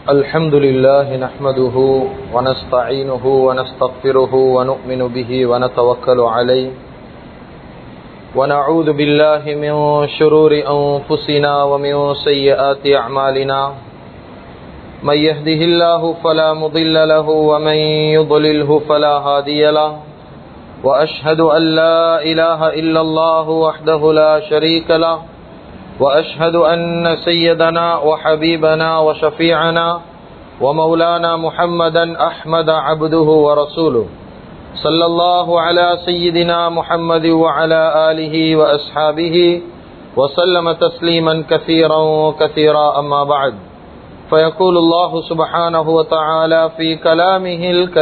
الحمد لله نحمده ونستعينه ونستغفره ونؤمن به ونتوكل عليه ونعوذ بالله من شرور أنفسنا ومن سيئات أعمالنا من يهده الله فلا مضل له ومن يضلله فلا هادي له وأشهد أن لا إله إلا الله وحده لا شريك له وأشهد أن سيدنا وحبيبنا وشفيعنا ومولانا محمدا أحمد عبده ورسوله صلى الله على سيدنا محمد وعلى آله وأصحابه وسلم تسليما كثيرا كثيرا أما بعد فيقول الله سبحانه وتعالى في كلامه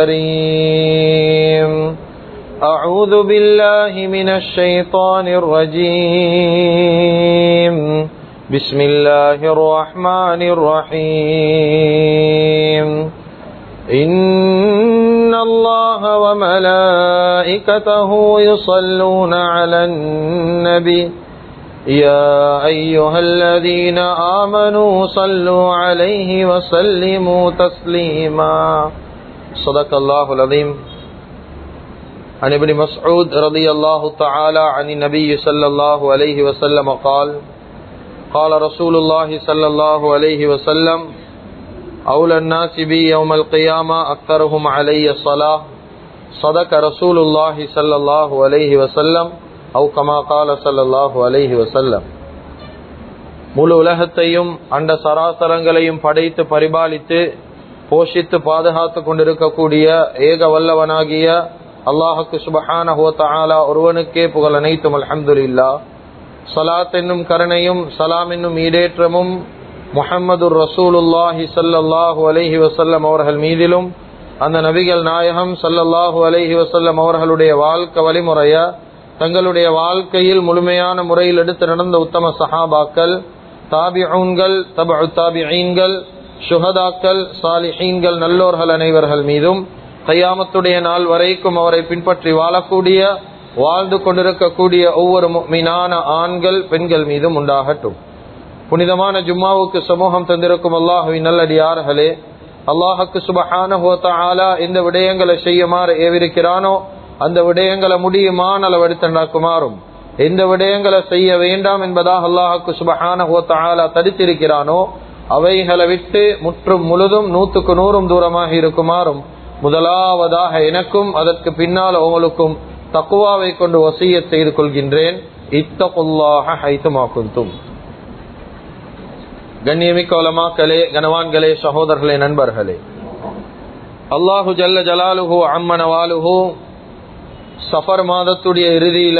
الكريم أعوذ بالله من الشيطان الرجيم بسم الله الرحمن الرحيم إن الله وملائكته يصلون على النبي يا أيها الذين آمنوا صلوا عليه وسلموا تسليما صدق الله العظيم عن ابن مسعود رضي الله تعالى عن النبي صلى الله عليه وسلم قال قال رسول الله صلى الله عليه وسلم أولى الناس بي يوم القيامة أكثرهم علي الصلاة صدق رسول الله صلى الله عليه وسلم أو كما قال صلى الله عليه وسلم முழு உலகத்தையும் அண்ட சராசரங்களையும் படைத்து பரிபாலித்து போஷித்து பாதுகாத்து கொண்டிருக்கக்கூடிய ஏக வல்லவனாகிய அல்லாஹுக்கு சுபஹான ஹோத்தாலா ஒருவனுக்கே புகழ் அனைத்தும் அலமதுல்லா சலாத் என்னும் கருணையும் சலாம் என்னும் ஈடேற்றமும் முஹம்மது ரசூலுல்லாஹி சல்லாஹூ அலஹி வசல்லம் அவர்கள் மீதிலும் அந்த நபிகள் நாயகம் சல்லல்லாஹூ அலஹி வசல்லம் அவர்களுடைய வாழ்க்கை வழிமுறைய தங்களுடைய வாழ்க்கையில் முழுமையான முறையில் எடுத்து நடந்த உத்தம சஹாபாக்கள் தாபிஊன்கள் தபு தாபிஈன்கள் சுஹதாக்கள் சாலிஹீன்கள் நல்லோர்கள் அனைவர்கள் மீதும் கையாமத்துடைய நாள் வரைக்கும் அவரை பின்பற்றி வாழக்கூடிய வாழ்ந்து கொண்டிருக்கக்கூடிய ஒவ்வொரு மீனான ஆண்கள் பெண்கள் மீதும் உண்டாகட்டும் புனிதமான ஜும்மாவுக்கு சமூகம் தந்திருக்கும் அல்லாஹுவின் நல்லடியார்களே அல்லாஹுக்கு சுபஹான ஹோத்தாலா எந்த விடயங்களை செய்யுமாறு ஏவிருக்கிறானோ அந்த விடயங்களை முடியுமான அளவெடுத்துண்டாக்குமாறும் எந்த விடயங்களை செய்ய வேண்டாம் என்பதாக அல்லாஹுக்கு சுபஹான ஹோத்தாலா தடுத்திருக்கிறானோ அவைகளை விட்டு முற்றும் முழுதும் நூத்துக்கு நூறும் தூரமாக இருக்குமாறும் முதலாவதாக எனக்கும் அதற்கு பின்னால் உங்களுக்கும் தக்குவாவை கொண்டு வசிய செய்து கொள்கின்றேன் இத்தகுல்லாக ஹைத்துமாக்குந்தும் கண்ணியமிக்க உலமாக்களே கனவான்களே சகோதரர்களே நண்பர்களே அல்லாஹு ஜல்ல ஜலாலுஹு அம்மனவாலுஹு சஃபர் மாதத்துடைய இறுதியில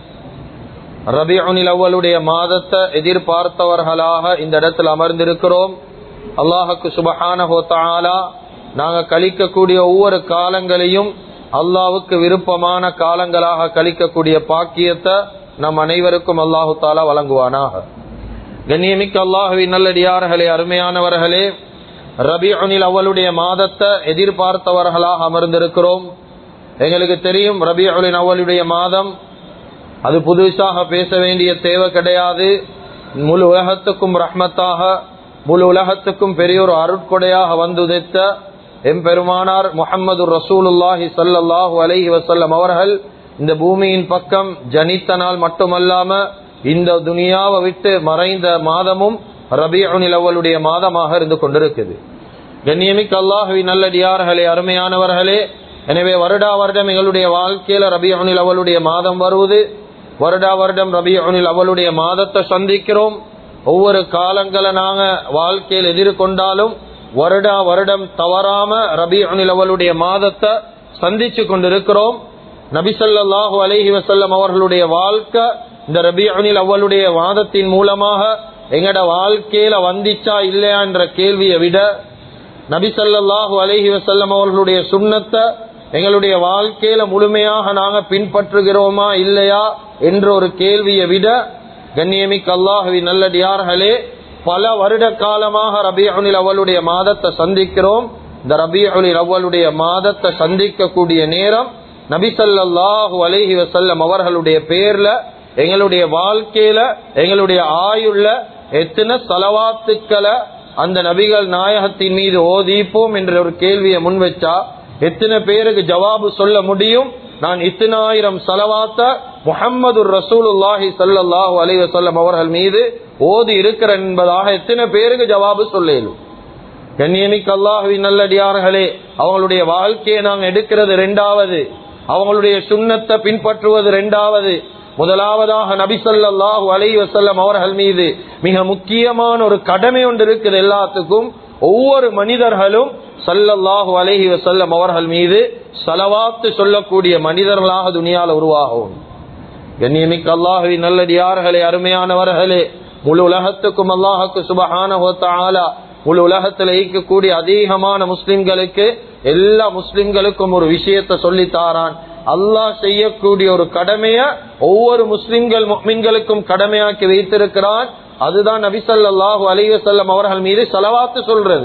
ரபிஉனில் அவ்வளுடைய மாதத்தை எதிர்பார்த்தவர்களாக இந்த இடத்தில் அமர்ந்திருக்கிறோம் அல்லாஹுக்கு சுபஹான ஹோத்தாலா நாங்க கழிக்கக்கூடிய ஒவ்வொரு காலங்களையும் அல்லாவுக்கு விருப்பமான காலங்களாக கழிக்கக்கூடிய பாக்கியத்தை நம் அனைவருக்கும் அல்லாஹு தாலா வழங்குவானாக கண்ணியமிக்க அல்லாஹுவின் நல்லடியார்களே அருமையானவர்களே ரபி அனில் அவளுடைய மாதத்தை எதிர்பார்த்தவர்களாக அமர்ந்திருக்கிறோம் எங்களுக்கு தெரியும் ரபி அலின் அவளுடைய மாதம் அது புதுசாக பேச வேண்டிய தேவை கிடையாது முழு உலகத்துக்கும் ரஹ்மத்தாக முழு உலகத்துக்கும் பெரியோர் அருட்கொடையாக வந்துதைத்த எம்பெருமானார் முகமது ரசூலுல்லாஹி சல்லாஹூ அலஹி வசல்லம் அவர்கள் இந்த பூமியின் பக்கம் ஜனித்த நாள் மட்டுமல்லாம இந்த துனியாவை விட்டு மறைந்த மாதமும் ரபியுனில் அவளுடைய மாதமாக இருந்து கொண்டிருக்குது கண்ணியமிக்க அல்லாஹுவி நல்லடியார்களே அருமையானவர்களே எனவே வருடா வருடம் எங்களுடைய வாழ்க்கையில ரபியுனில் அவளுடைய மாதம் வருவது வருடா வருடம் ரபியுனில் அவளுடைய மாதத்தை சந்திக்கிறோம் ஒவ்வொரு காலங்களை நாங்க வாழ்க்கையில் எதிர்கொண்டாலும் வருடா வருடம் தவறாம ரபி அனில் அவளுடைய மாதத்தை சந்திச்சு கொண்டிருக்கிறோம் நபிசல்லாஹு அலஹி வசல்லம் அவர்களுடைய வாழ்க்கை இந்த ரபி அனில் அவளுடைய மாதத்தின் மூலமாக எங்கட வாழ்க்கையில வந்திச்சா இல்லையா என்ற கேள்வியை விட நபிசல்லாஹு அலஹி வசல்லம் அவர்களுடைய சுண்ணத்தை எங்களுடைய வாழ்க்கையில முழுமையாக நாங்க பின்பற்றுகிறோமா இல்லையா என்ற ஒரு கேள்வியை விட கண்ணியமிக்க அல்லாஹுவி நல்லடியார்களே பல வருட காலமாக ரபியுனில் அவளுடைய மாதத்தை சந்திக்கிறோம் இந்த ரபியுனில் அவளுடைய மாதத்தை சந்திக்கக்கூடிய நேரம் நபிசல்லாஹு அலஹி வசல்லம் அவர்களுடைய பேர்ல எங்களுடைய வாழ்க்கையில எங்களுடைய ஆயுள்ள எத்தனை செலவாத்துக்களை அந்த நபிகள் நாயகத்தின் மீது ஓதிப்போம் என்ற ஒரு கேள்வியை முன் வச்சா எத்தனை பேருக்கு ஜவாபு சொல்ல முடியும் நான் இத்தனாயிரம் செலவாத்த முகம்மது ரசூலுல்லாஹி சல்லாஹூ அலைவசல்லம் அவர்கள் மீது ஓதி இருக்கிறேன் என்பதாக எத்தனை பேருக்கு ஜவாபு சொல்லும் கண்ணியமிக்க அல்லாஹுவின் நல்லடியார்களே அவங்களுடைய வாழ்க்கையை நாங்கள் எடுக்கிறது ரெண்டாவது அவங்களுடைய சுண்ணத்தை பின்பற்றுவது ரெண்டாவது முதலாவதாக நபிசல்லாஹு அலை வசல்லம் அவர்கள் மீது மிக முக்கியமான ஒரு கடமை ஒன்று இருக்குது எல்லாத்துக்கும் ஒவ்வொரு மனிதர்களும் சல்லல்லாஹு அலஹி வசல்லம் அவர்கள் மீது சலவாத்து சொல்லக்கூடிய மனிதர்களாக துணியால உருவாகும் கண்ணியமிக்க அல்லாஹுவின் நல்லடியார்களே அருமையானவர்களே முழு உலகத்துக்கும் அல்லாஹுக்கு சுபஹான முழு உலகத்தில் ஈக்கக்கூடிய அதிகமான முஸ்லிம்களுக்கு எல்லா முஸ்லிம்களுக்கும் ஒரு விஷயத்தை சொல்லித்தாரான் அல்லாஹ் செய்யக்கூடிய ஒரு கடமைய ஒவ்வொரு முஸ்லிம்கள் மீன்களுக்கும் கடமையாக்கி வைத்திருக்கிறான் அதுதான் நபிசல்லாஹு அலிவசல்லம் அவர்கள் மீது செலவாத்து சொல்றது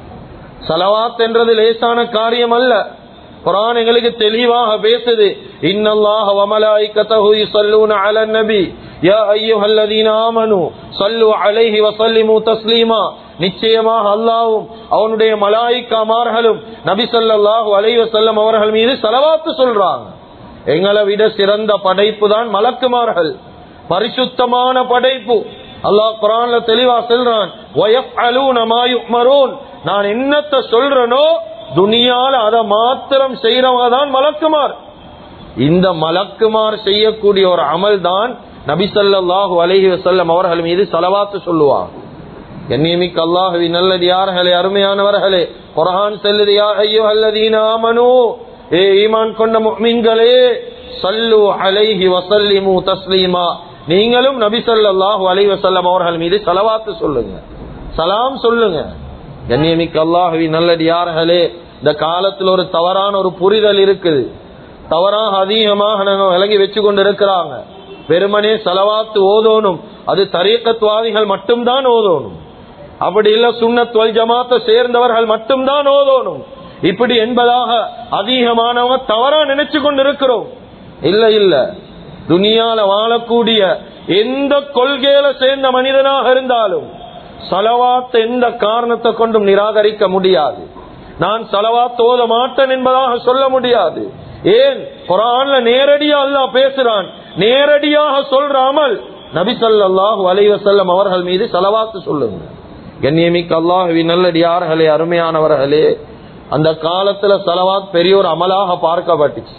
செலவாத் என்றது லேசான காரியம் அல்ல குரான் எங்களுக்கு தெளிவாக பேசுது இன்னல்லாஹ வமலாயிக்கத்தஹு யுஸல்லூன அலன் நபி யா அய்யுஹல்லதீன ஆமனு ஸல்லு அலைஹி வஸல்லிமு தஸ்லீமா நிச்சயமாக அல்லாவும் அவனுடைய மலாய்க்காமார்களும் நபி ஸல்லல்லாஹு அலைஹி வஸல்லம் அவர்கள் மீது ஸலவாத்து சொல்றாங்க எங்களை விட சிறந்த படைப்பு தான் மலக்குமார்கள் பரிசுத்தமான படைப்பு அல்லாஹ் குரான்ல தெளிவா சொல்றான் வயஃஅலூன மா யுமரூன் நான் என்னத்த சொல்றனோ துனியால அதை மாத்திரம் செய்யறவங்க தான் மலக்குமார் இந்த மலக்குமார் செய்யக்கூடிய ஒரு அமல் தான் நபிசல்லாஹு அலஹி வசல்லம் அவர்கள் மீது செலவாத்து சொல்லுவார் கண்ணியமிக்க அல்லாஹுவி நல்லடியார்களே அருமையானவர்களே குரான் செல்லுதியா ஐயோ அல்லதீன ஆமனு ஏ ஈமான் கொண்ட முக்மீன்களே சல்லு அலைஹி வசல்லிமு தஸ்லீமா நீங்களும் நபி ஸல்லல்லாஹு அலைஹி வஸல்லம் அவர்கள் மீது ஸலவாத்து சொல்லுங்க சலாம் சொல்லுங்க கண்ணியமிக்க அல்லாஹுவி நல்லடியார்களே இந்த காலத்தில் ஒரு தவறான ஒரு புரிதல் இருக்குது தவறாக அதிகமாக நாங்க விளங்கி வச்சு கொண்டு இருக்கிறாங்க வெறுமனே செலவாத்து ஓதோனும் அது தரியக்கத்வாதிகள் மட்டும்தான் ஓதோனும் அப்படி இல்ல சுண்ணத் வல் ஜமாத்தை சேர்ந்தவர்கள் மட்டும்தான் ஓதோனும் இப்படி என்பதாக அதிகமானவங்க தவறா நினைச்சு கொண்டு இருக்கிறோம் இல்ல இல்ல துனியால வாழக்கூடிய எந்த கொள்கையில சேர்ந்த மனிதனாக இருந்தாலும் சலவாத் எந்த காரணத்தை கொண்டும் நிராகரிக்க முடியாது நான் சலவாத் ஓத மாட்டேன் என்பதாக சொல்ல முடியாது ஏன் குரான்ல நேரடியா அல்லாஹ் பேசுறான் நேரடியாக சொல்றாமல் நபி ஸல்லல்லாஹு அலைஹி வஸல்லம் அவர்கள் மீது சலவாத்து சொல்லுங்க கண்ணியமிக்க அல்லாஹுவின் நல்லடியார்களே அருமையானவர்களே அந்த காலத்துல சலவாத் பெரிய ஒரு அமலாக பார்க்கப்பட்டுச்சு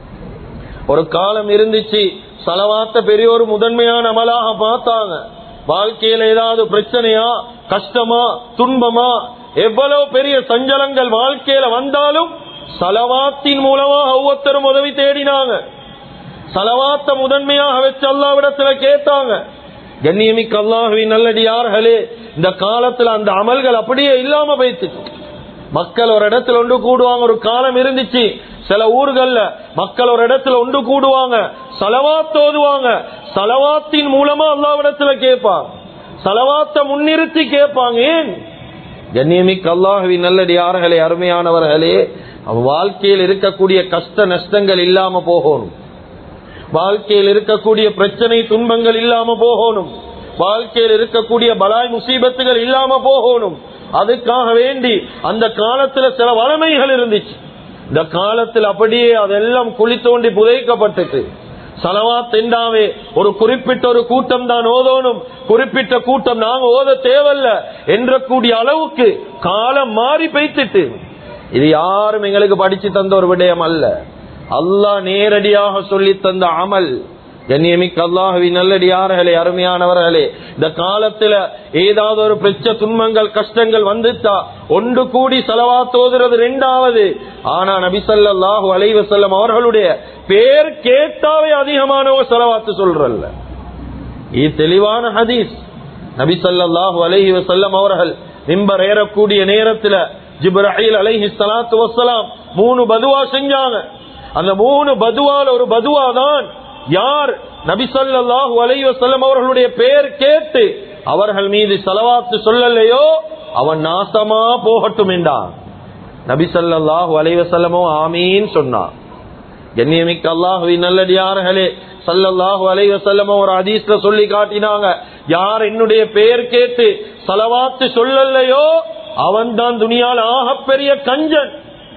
ஒரு காலம் இருந்துச்சு சலவாத்த பெரிய ஒரு முதன்மையான அமலாக பார்த்தாங்க வாழ்க்கையில ஏதாவது பிரச்சனையா கஷ்டமா துன்பமா எவ்வளவு பெரிய சஞ்சலங்கள் வாழ்க்கையில வந்தாலும் சலவாத்தின் மூலமாக ஒவ்வொருத்தரும் உதவி தேடினாங்க சலவாத்த முதன்மையாக வச்சு அல்லாவிடத்துல கேட்டாங்க கண்ணியமிக்க அல்லாஹுவின் நல்லடியார்களே இந்த காலத்துல அந்த அமல்கள் அப்படியே இல்லாம போயிட்டு மக்கள் ஒரு இடத்துல ஒன்று கூடுவாங்க ஒரு காலம் இருந்துச்சு சில ஊர்கள்ல மக்கள் ஒரு இடத்துல ஒன்று கூடுவாங்க சலவாத் ஓதுவாங்க சலவாத்தின் மூலமா அல்லாவிடத்துல கேட்பாங்க சலவாத்த முன்னிறுத்தி கேட்பாங்க ஏன் கண்ணியமிக்க அல்லாஹுவின் நல்லடியார்களே அருமையானவர்களே வாழ்க்கையில் இருக்கக்கூடிய கஷ்ட நஷ்டங்கள் இல்லாம போகணும் வாழ்க்கையில் இருக்கக்கூடிய பிரச்சனை துன்பங்கள் இல்லாம போகணும் வாழ்க்கையில் இருக்கக்கூடிய பலாய் முசீபத்துகள் இல்லாம போகணும் அதுக்காக வேண்டி அந்த காலத்துல சில வளமைகள் இருந்துச்சு இந்த காலத்தில் அப்படியே அதெல்லாம் குழி தோண்டி புதைக்கப்பட்டது சலவா தெண்டாவே ஒரு குறிப்பிட்ட ஒரு கூட்டம் தான் ஓதோனும் குறிப்பிட்ட கூட்டம் நாங்க ஓத தேவையில்ல என்ற கூடிய அளவுக்கு காலம் மாறி பெய்த்துட்டு இது யாரும் எங்களுக்கு படிச்சு தந்த ஒரு விடயம் அல்ல அல்லாஹ் நேரடியாக சொல்லி தந்த அமல் கண்ணியமிக்க அல்லாஹுவின் நல்லடியார்களே அருமையானவர்களே இந்த காலத்துல ஏதாவது ஒரு பிரச்ச துன்பங்கள் கஷ்டங்கள் வந்துட்டா ஒன்று கூடி செலவா தோதுறது ரெண்டாவது ஆனா நபிசல்லாஹு அலைவசல்லம் அவர்களுடைய பேர் கேட்டாவே அதிகமானவ செலவாத்து சொல்றல்ல இது தெளிவான ஹதீஸ் நபிசல்லாஹு அலைஹி வசல்லம் அவர்கள் மிம்பர் ஏறக்கூடிய நேரத்துல ஜிப்ரஹீல் அலைஹி ஸலாத்து வஸ்ஸலாம் மூணு பதுவா செஞ்சாங்க அந்த மூணு பதுவால ஒரு பதுவா தான் யார் நபி ஸல்லல்லாஹு அலைஹி வஸல்லம் அவர்களுடைய பெயர் கேட்டு அவர்கள் மீது செலவாத்து சொல்லலையோ அவன் நாசமா போகட்டும் என்றான் நபி ஸல்லல்லாஹு அலைஹி வஸல்லமோ ஆமீன் சொன்னான் கண்ணியமிக்க அல்லாஹுவின் நல்லடியார்களே சல்லல்லாஹு அலைஹி வஸல்லம் ஒரு ஹதீஸ்ல சொல்லி காட்டினாங்க யார் என்னுடைய பெயர் கேட்டு சலவாத்து சொல்லலையோ அவன்தான் துனியால் ஆகப்பெரிய கஞ்சன்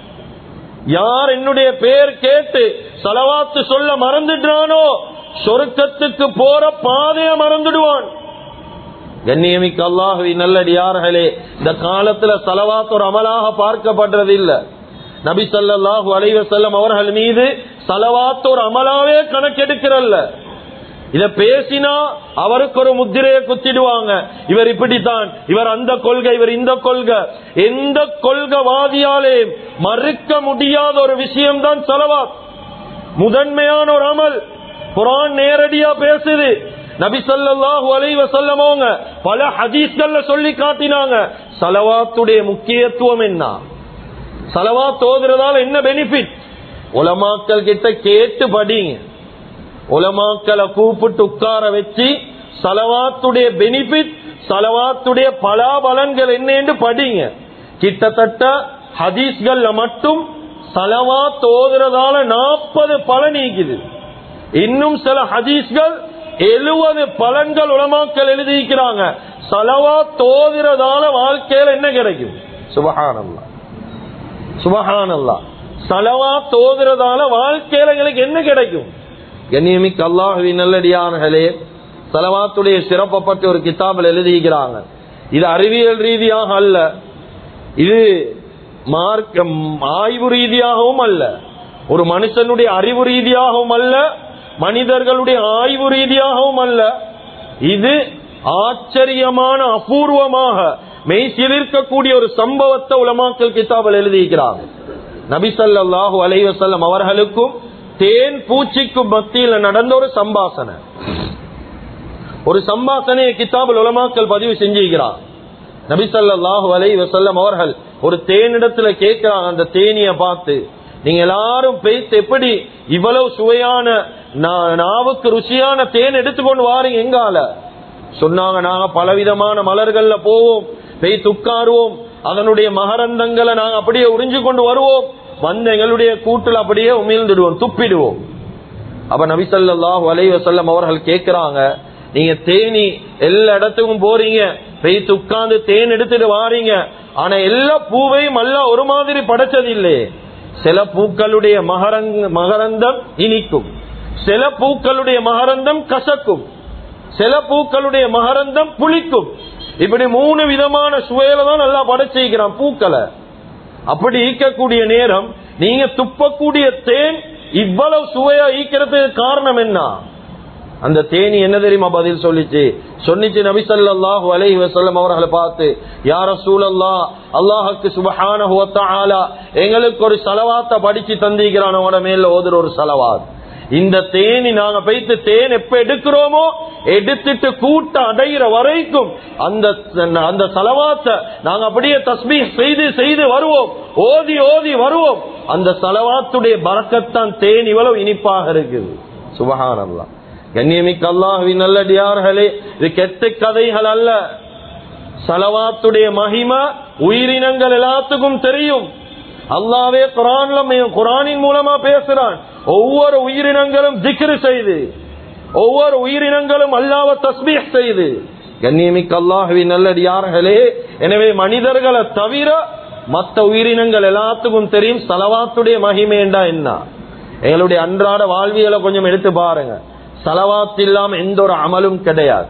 யார் என்னுடைய பெயர் கேட்டு சலவாத்து சொல்ல மறந்துட்டானோ சொருக்கத்துக்கு போற பாதைய மறந்துடுவான் கண்ணியமிக்க அல்லாஹுவி நல்லடியார்களே இந்த காலத்துல சலவாத் ஒரு அமலாக பார்க்கப்படுறது இல்ல நபி ஸல்லல்லாஹு அலைஹி வஸல்லம் அவர்கள் மீது சலவாத் ஒரு அமலாவே கணக்கெடுக்கிறல்ல இத பேசினா அவருக்கு ஒரு முத்திரையை குத்திடுவாங்க இவர் இப்படித்தான் இவர் அந்த கொள்கை இவர் இந்த கொள்கை எந்த கொள்கைவாதியாலே மறுக்க முடியாத ஒரு விஷயம்தான் சலவாத் முதன்மையான ஒரு அமல் குரான் நேரடியா பேசுது நபி ஸல்லல்லாஹு அலைஹி வஸல்லம் அவங்க பல ஹதீஸ்கள்ல சொல்லி காட்டினாங்க சலவாத்துடைய முக்கியத்துவம் என்ன சலவாத் ஓதுறதால என்ன பெனிஃபிட் உலமாக்கள் கிட்ட கேட்டு படிங்க உலமாக்களை கூப்பிட்டு உட்கார வச்சு சலவாத்துடைய பெனிஃபிட் சலவாத்துடைய பலாபலன்கள் என்னன்னு படிங்க கிட்டத்தட்ட ஹதீஸ்கள்ல மட்டும் சலவாத் ஓதுறதால நாற்பது பலன் நீக்குது இன்னும் சில ஹதீஸ்கள் எழுபது பலன்கள் உலமாக்கள் எழுதியிருக்கிறாங்க சலவா தோதுறதால வாழ்க்கையில என்ன கிடைக்கும் சுபஹானல்லா சுபஹானல்லா சலவா தோதுறதால வாழ்க்கையில எங்களுக்கு என்ன கிடைக்கும் கண்ணியமிக்க அல்லாஹுவின் நல்லடியானர்களே சலவாத்துடைய சிறப்பை பற்றி ஒரு கிதாபில் எழுதியிருக்கிறாங்க இது அறிவியல் ரீதியாக அல்ல இது மார்க்கம் ஆய்வு ரீதியாகவும் அல்ல ஒரு மனுஷனுடைய அறிவு ரீதியாகவும் அல்ல மனிதர்களுடைய ஆய்வு ரீதியாகவும் அல்ல இது ஆச்சரியமான அபூர்வமாக மெய் சிலிர்க்கக்கூடிய ஒரு சம்பவத்தை உலமாக்கல் கிதாபில் எழுதியிருக்கிறாங்க நபிசல்லாஹு அலைவசல்லம் அவர்களுக்கும் தேன் பூச்சிக்கும் மத்தியில் நடந்த ஒரு சம்பாசனை ஒரு சம்பாசனையை கிதாபில் உலமாக்கல் பதிவு செஞ்சிருக்கிறார் நபிசல்லாஹு அலை வசல்லம் அவர்கள் ஒரு தேனிடத்துல கேட்கிறாங்க அந்த தேனிய பார்த்து நீங்க எல்லாரும் பேசி எப்படி இவ்வளவு சுவையான நா- நாவுக்கு ருசியான தேன் எடுத்துக்கொண்டு வாரீங்க எங்கால சொன்னாங்க நாங்க பலவிதமான மலர்கள்ல போவோம் பெய்து உட்காருவோம் அதனுடைய மகரந்தங்களை நாங்க அப்படியே உறிஞ்சு கொண்டு வருவோம் வந்து எங்களுடைய கூட்டில் அப்படியே உமிழ்ந்துடுவோம் துப்பிடுவோம் அப்ப நபி ஸல்லல்லாஹு அலைஹி வஸல்லம் அவர்கள் கேக்குறாங்க நீங்க தேனி எல்லா இடத்துக்கும் போறீங்க பெய்து உட்கார்ந்து தேன் எடுத்துட்டு வாரீங்க ஆனா எல்லா பூவையும் எல்லாம் ஒரு மாதிரி படைச்சது இல்லையே சில பூக்களுடைய மகரங் மகரந்தம் இனிக்கும் சில பூக்களுடைய மகரந்தம் கசக்கும் சில பூக்களுடைய மகரந்தம் புளிக்கும் இப்படி மூணு விதமான சுவையில தான் நல்லா படைச்சிருக்கிறான் பூக்களை அப்படி ஈக்கக்கூடிய நேரம் நீங்க துப்பக்கூடிய தேன் இவ்வளவு சுவையா ஈக்கிறதுக்கு காரணம் என்ன அந்த தேனி என்ன தெரியுமா பதில் சொல்லிச்சு சொன்னிச்சு நபி ஸல்லல்லாஹு அலைஹி வஸல்லம் அவர்களை பார்த்து யா ரசூலல்லாஹ் அல்லாஹ்வுக்கு சுப்ஹானஹு வ தஆலா எங்களுக்கு ஒரு ஸலவாத்த படிச்சு தந்திக்கிறான் அவன மேல ஓதுற ஒரு ஸலவாத் இந்த தேனி நாங்க போயிட்டு தேன் எப்ப எடுக்கிறோமோ எடுத்துட்டு கூட்ட அடைகிற வரைக்கும் அந்த அந்த சலவாத்தை நாங்க அப்படியே தஸ்பீஹ் செய்து செய்து வருவோம் ஓதி ஓதி வருவோம் அந்த சலவாத்துடைய பறக்கத்தான் தேன் இவ்வளவு இனிப்பாக இருக்குது சுபஹானல்லாஹ் கண்ணியமிக்க அல்லாஹுவின் நல்லடியார்களே இது கெட்ட கதைகள் அல்ல சலவாத்துடைய மகிமை உயிரினங்கள் எல்லாத்துக்கும் தெரியும் அல்லாவே குரான்ல குரானின் மூலமா பேசுறான் ஒவ்வொரு உயிரினங்களும் திக்ரு செய்து ஒவ்வொரு உயிரினங்களும் அல்லாவ தஸ்பீஹ் செய்து கண்ணியமிக்க அல்லாஹுவின் நல்லடியார்களே எனவே மனிதர்களை தவிர மற்ற உயிரினங்கள் எல்லாத்துக்கும் தெரியும் சலவாத்துடைய மகிமேண்டா என்ன எங்களுடைய அன்றாட வாழ்வியலை கொஞ்சம் எடுத்து பாருங்க சலவாத் இல்லாம எந்த ஒரு அமலும் கிடையாது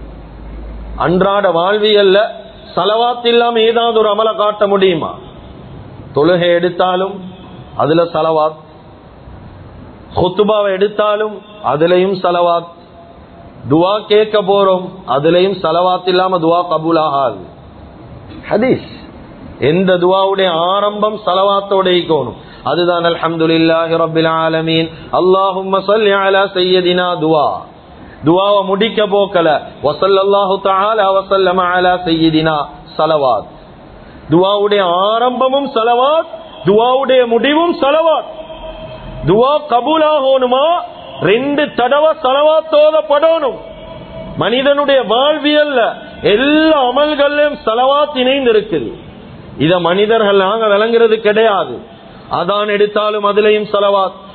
அன்றாட வாழ்வியல்ல சலவாத் இல்லாம ஏதாவது ஒரு அமலை காட்ட முடியுமா தொழுகை எடுத்தாலும் அதுல சலவாத் ஹுத்துபாவை எடுத்தாலும் அதுலயும் சலவாத் துவா கேட்க போறோம் அதுலயும் சலவாத் இல்லாம துவா கபூல் ஆகாது ஹதீஸ் எந்த துவாவுடைய ஆரம்பம் சலவாத்தோட இருக்கணும் அதுதான் அல்ஹம்துலில்லாஹி ரப்பில் ஆலமீன் அல்லாஹும்ம ஸல்லி அலா சய்யதினா துவா துவாவை முடிக்க போக்கல வஸல்லல்லாஹு தஆலா வஸல்லம அலா சய்யதினா ஸலவாத் துவாவுடைய ஆரம்பமும் ஸலவாத் துவாவுடைய முடிவும் ஸலவாத் துவா கபூல் ஆகணுமா ரெண்டு தடவை ஸலவாத்தோதப்படணும் மனிதனுடைய வாழ்வியல்ல எல்லா அமல்கள்லயும் ஸலவாத் இணைந்து இருக்குது இத மனிதர்கள் நாங்க விளங்குறது கிடையாது அதான் எடுத்தாலும் அதுலயும் சலவாத்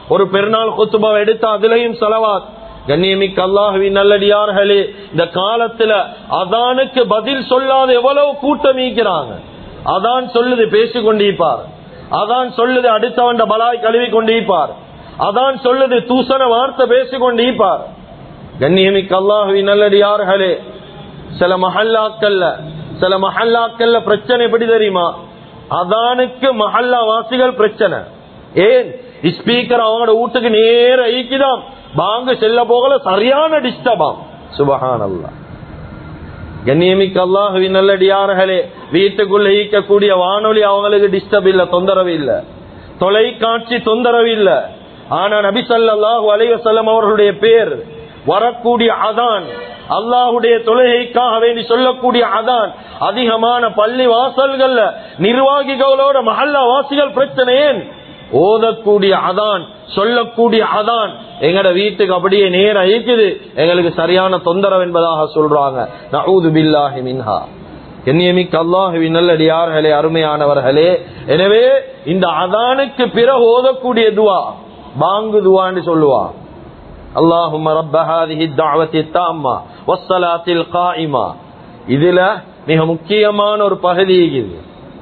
ஒரு பெருநாள் குத்துபாவை எடுத்து அதுலயும் செலவாத் கண்ணியமிக்க அல்லாஹுவின் நல்லடியார்களே இந்த காலத்துல அதானுக்கு பதில் சொல்லாத எவ்வளவு கூட்டம் ஈக்கிறாங்க அதான் சொல்லுது பேசிக் கொண்டிருப்பார் அதான் சொல்லுது அடுத்தவண்ட பலாய் கழுவி கொண்டிருப்பார் அதான் சொல்லுது தூசண வார்த்தை பேசிக் கொண்டிருப்பார் கண்ணியமிக்க அல்லாஹுவின் நல்லடியார்களே சில மஹல்லாக்கல்ல சில மஹல்லாக்கல்ல பிரச்சனை எப்படி தெரியுமா அதானுக்கு மஹல்லா வாசிகள் பிரச்சனை ஏன் ஸ்பீக்கர் அவங்களோட வீட்டுக்கு நேர ஐக்கிதான் பாங்கு செல்ல போகல சரியான டிஸ்டர்பாம் சுபஹான் அல்லா கண்ணியமிக்க அல்லாஹுவின் நல்லடியார்களே வீட்டுக்குள்ள ஈக்கக்கூடிய வானொலி அவங்களுக்கு டிஸ்டர்ப் இல்ல தொந்தரவு இல்ல தொலைக்காட்சி தொந்தரவு இல்ல ஆனா நபி ஸல்லல்லாஹு அலைஹி வஸல்லம் அவர்களுடைய பேர் வரக்கூடிய அதான் அல்லாஹுடைய தொழுகைக்காக வேண்டி சொல்லக்கூடிய அதான் அதிகமான பள்ளி வாசல்கள்ல நிர்வாகிகளோட மஹல்லா வாசிகள் பிரச்சனை ஏன் ஓதக்கூடிய அதான் சொல்லக்கூடிய அதான் எங்கட வீட்டுக்கு அப்படியே நேரம் இருக்குது எங்களுக்கு சரியான தொந்தரவு என்பதாக சொல்றாங்க நஊது பில்லாஹி மின்ஹா எண்ணியமிக்க அல்லாஹுவின் நல்லடியார்களே அருமையானவர்களே எனவே இந்த அதானுக்கு பிறகு ஓதக்கூடிய துவா பாங்கு துவான்னு சொல்லுவா اللهم رب هذه الدعوة التامة والصلاة القائمة இதுல மிக முக்கியமான ஒரு பகுதி இது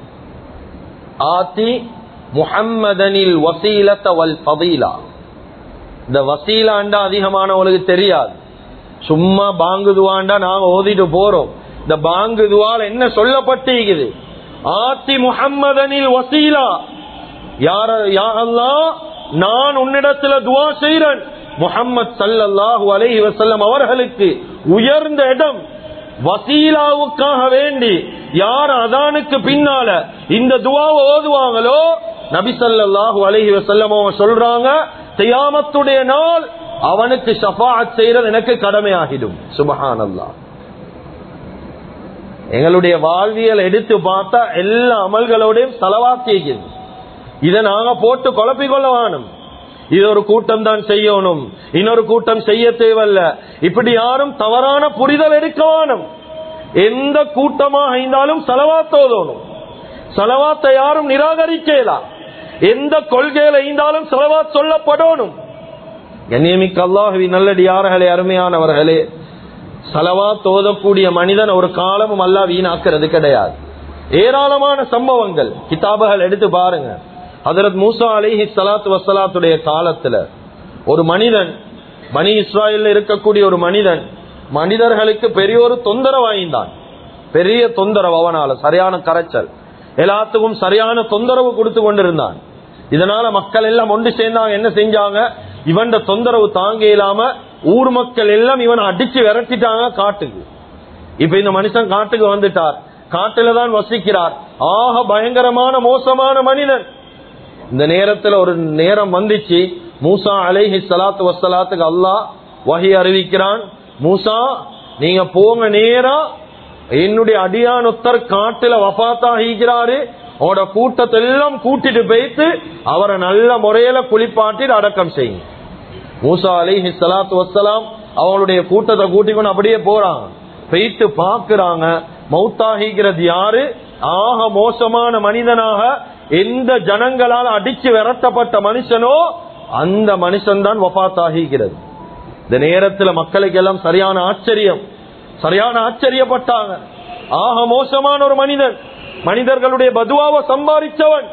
ஆத்தி முஹம்மதனில் வசீலத்த வல் பதீலா இந்த வசீலாண்டா அதிகமானவங்களுக்கு தெரியாது சும்மா பாங்குதுவாண்டா நாங்க ஓதிட்டு போறோம் இந்த பாங்குதுவால் என்ன சொல்லப்பட்டிருக்குது ஆத்தி முஹம்மதனில் வசீலா யார யாரெல்லாம் நான் உன்னிடத்துல துவா செய்றேன் முஹம்மத் சல்லல்லாஹு அலைஹி வஸல்லம் அவர்களுக்கு உயர்ந்த இடம் வசீலாவுக்காக வேண்டி யார் அதானுக்கு பின்னால இந்த துவாவை ஓதுவாங்களோ நபி ஸல்லல்லாஹு அலைஹி வஸல்லம் அவங்க சொல்றாங்க தியாமத்துடைய நாள் அவனுக்கு ஷஃபாஅத் செய்யறது எனக்கு கடமையாகிடும் சுபஹானல்லாஹ் எங்களுடைய வாழ்வியல் எடுத்து பார்த்தா எல்லா அமல்களோடையும் செலவாக்கியது இதை நாங்க போட்டு குழப்பிக் கொள்ள வேணும் இது ஒரு கூட்டம் தான் செய்யணும் இன்னொரு கூட்டம் செய்ய தேவையில்ல இப்படி யாரும் தவறான புரிதல் எடுக்க வேணும் எந்த கூட்டமாக இருந்தாலும் செலவாத்தோதணும் செலவாத்தை யாரும் நிராகரிக்கலாம் எந்த கொள்கையில இருந்தாலும் செலவாத் சொல்லப்படணும் கண்ணியமிக்க அல்லாஹுவி நல்லடியார்களே அருமையானவர்களே செலவா தோதக்கூடிய மனிதன் ஒரு காலமும் அல்லா வீணாக்குறது கிடையாது ஏராளமான சம்பவங்கள் கிதாபுகள் எடுத்து பாருங்க ஹதரத் மூசா அலிஹி சலாத்து வசலாத்துடைய காலத்துல ஒரு மனிதன் பனி இஸ்ராயல்ல இருக்கக்கூடிய ஒரு மனிதன் மனிதர்களுக்கு பெரிய ஒரு தொந்தரவு வாய்ந்தான் பெரிய தொந்தரவு அவனால சரியான கரைச்சல் எல்லாத்துக்கும் சரியான தொந்தரவு கொடுத்து கொண்டிருந்தான் இதனால மக்கள் எல்லாம் ஒன்று சேர்ந்தாங்க என்ன செஞ்சாங்க இவன் தொந்தரவு தாங்க இல்லாம ஊர் மக்கள் எல்லாம் இவனை அடிச்சு விரட்டிட்டாங்க காட்டுக்கு இப்ப இந்த மனுஷன் காட்டுக்கு வந்துட்டார் காட்டுல தான் வசிக்கிறார் ஆக பயங்கரமான மோசமான மனிதன் இந்த நேரத்துல ஒரு நேரம் வந்துச்சு மூசா அலைஹி சலாத்து வசலாத்துக்கு அல்லாஹ் வகி அறிவிக்கிறான் மூசா நீங்க போங்க நேரா என்னுடைய அடியானொத்தர் காட்டுல வபாத்தாகிறாரு அவரோட கூட்டத்தை எல்லாம் கூட்டிட்டு போயிட்டு அவரை நல்ல முறையில குளிப்பாட்டி அடக்கம் செய்யுங்க மூசா அலிஹி சலாத்து வசலாம் அவங்களுடைய கூட்டத்தை கூட்டிக்கொண்டு அப்படியே போறாங்க போயிட்டு பாக்குறாங்க மௌத்தாகிக்கிறது யாரு ஆக மோசமான மனிதனாக எந்த ஜனங்களால் அடிச்சு விரட்டப்பட்ட மனுஷனோ அந்த மனுஷன் தான் வபாத்தாகிக்கிறது இந்த நேரத்துல மக்களுக்கு எல்லாம் சரியான ஆச்சரியம் சரியான ஆச்சரியப்பட்டாங்க ஆக மோசமான ஒரு மனிதன் மனிதர்களுடைய பதுவாவை சம்பாதிச்சவன்